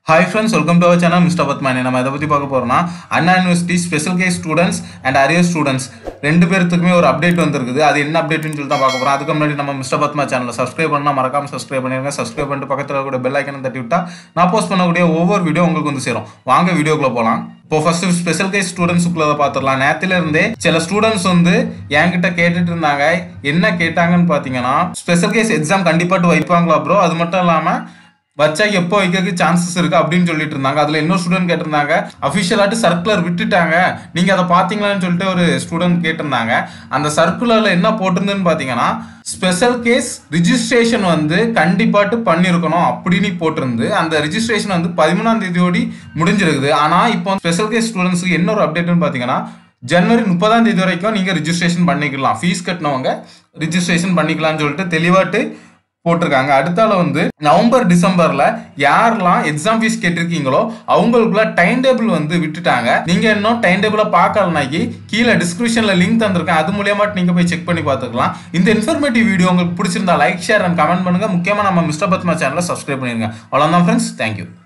hi friends welcome to our channel mister பத்மானி நம்ம இதை பற்றி பார்க்க போகிறோம்னா Anna university special case students and arrear students ரெண்டு பேர்த்துக்குமே ஒரு அப்டேட் வந்திருக்குது அது என்ன அப்டேட்னு சொல்லி தான் பார்க்க போகிறோம் அதுக்கு முன்னாடி நம்ம மிஸ்டர் பத்மா சேனலை சப்ஸ்கிரைப் பண்ணால் மறக்காம சப்ஸ்கிரைப் பண்ணிருங்க சப்ஸ்கிரைப் பண்ணிட்டு பக்கத்தில் கூட பெல் ஐக்கனை தட்டி விட்டா நான் போஸ்ட் பண்ணக்கூடிய ஒவ்வொரு வீடியோ உங்களுக்கு வந்து சேரும் வாங்க வீடியோக்குள்ள போகலாம் இப்போ ஃபர்ஸ்ட் ஸ்பெஷல் கேஸ் ஸ்டூடெண்ட்ஸுக்குள்ள பார்த்துடலாம் நேரத்துல இருந்தே சில ஸ்டூடெண்ட்ஸ் வந்து என்கிட்ட கேட்டுட்டு இருந்தாங்க என்ன கேட்டாங்கன்னு பார்த்தீங்கன்னா ஸ்பெஷல் கேஸ் எக்ஸாம் கண்டிப்பாட்டு வைப்பாங்களா ப்ரோ அது மட்டும் இல்லாமல் வச்சா எப்போ வைக்கிறதுக்கு சான்சஸ் இருக்கு அப்படின்னு சொல்லிட்டு இருந்தாங்க அதுல இன்னொரு ஸ்டூடெண்ட் கேட்டிருந்தாங்க அஃபிஷியலாட்டு சர்க்குலர் விட்டுட்டாங்க நீங்க அதை பாத்தீங்களான்னு சொல்லிட்டு ஒரு ஸ்டூடெண்ட் கேட்டிருந்தாங்க அந்த சர்க்குலர்ல என்ன போட்டிருந்துன்னு பாத்தீங்கன்னா ஸ்பெஷல் கேஸ் ரிஜிஸ்ட்ரேஷன் வந்து கண்டிப்பாட்டு பண்ணியிருக்கணும் அப்படின்னு போட்டிருந்து அந்த ரிஜிஸ்ட்ரேஷன் வந்து பதிமூணாம் தேதியோடி முடிஞ்சிருக்குது ஆனா இப்போ ஸ்பெஷல் கேஸ் ஸ்டூடெண்ட்ஸுக்கு என்ன ஒரு அப்டேட்னு பாத்தீங்கன்னா ஜனவரி முப்பதாம் தேதி வரைக்கும் நீங்க ரிஜிஸ்ட்ரேஷன் பண்ணிக்கலாம் ஃபீஸ் கட்டினவங்க ரிஜிஸ்ட்ரேஷன் பண்ணிக்கலாம்னு சொல்லிட்டு தெளிவாட்டு போட்டிருக்காங்க அடுத்தால வந்து நவம்பர் டிசம்பர்ல யாரெல்லாம் எக்ஸாம் ஃபீஸ் கேட்டிருக்கீங்களோ அவங்களுக்குள்ள டைம் டேபிள் வந்து விட்டுட்டாங்க நீங்க இன்னும் டைம் டேபிள பார்க்கலனாக்கி கீழே டிஸ்கிரிப்ஷன்ல லிங்க் தந்திருக்கேன் அது மூலியமா நீங்க போய் செக் பண்ணி பார்த்துக்கலாம் இந்த இன்ஃபர்மேட்டிவ் வீடியோ உங்களுக்கு பிடிச்சிருந்தா லைக் ஷேர் அண்ட் கமெண்ட் பண்ணுங்க முக்கியமா நம்ம மிஸ்டர் பத்மா சேனலை சப்ஸ்கிரைப் பண்ணிருங்க அவ்வளவுதான் ஃப்ரெண்ட்ஸ் தேங்க்யூ